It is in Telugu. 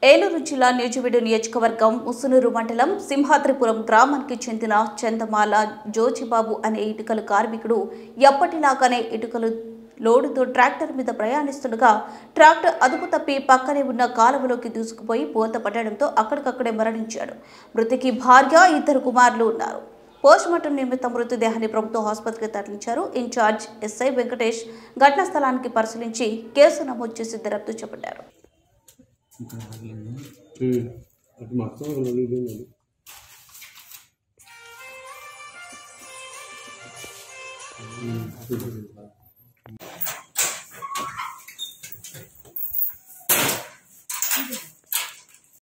ఏలూరు జిల్లా నిజవిడు నియోజకవర్గం ముసునూరు మండలం సింహాద్రిపురం గ్రామానికి చెందిన చందమాల జోజిబాబు అనే ఇటుకల కార్మికుడు ఎప్పటిలాగానే ఇటుకలు లోడుతో ట్రాక్టర్ మీద ప్రయాణిస్తుండగా ట్రాక్టర్ అదుపు తప్పి పక్కనే ఉన్న కాలువలోకి దూసుకుపోయి బోత పడడంతో అక్కడికక్కడే మరణించాడు మృతికి భార్య ఇద్దరు కుమారులు ఉన్నారు పోస్టుమార్టం నిమిత్తం మృతదేహాన్ని ప్రభుత్వ ఆసుపత్రికి తరలించారు ఇన్ఛార్జ్ ఎస్ఐ వెంకటేష్ ఘటనా స్థలానికి పరిశీలించి కేసు నమోదు చేసి దర్యాప్తు చేపట్టారు అటు మొత్తం నలుగురు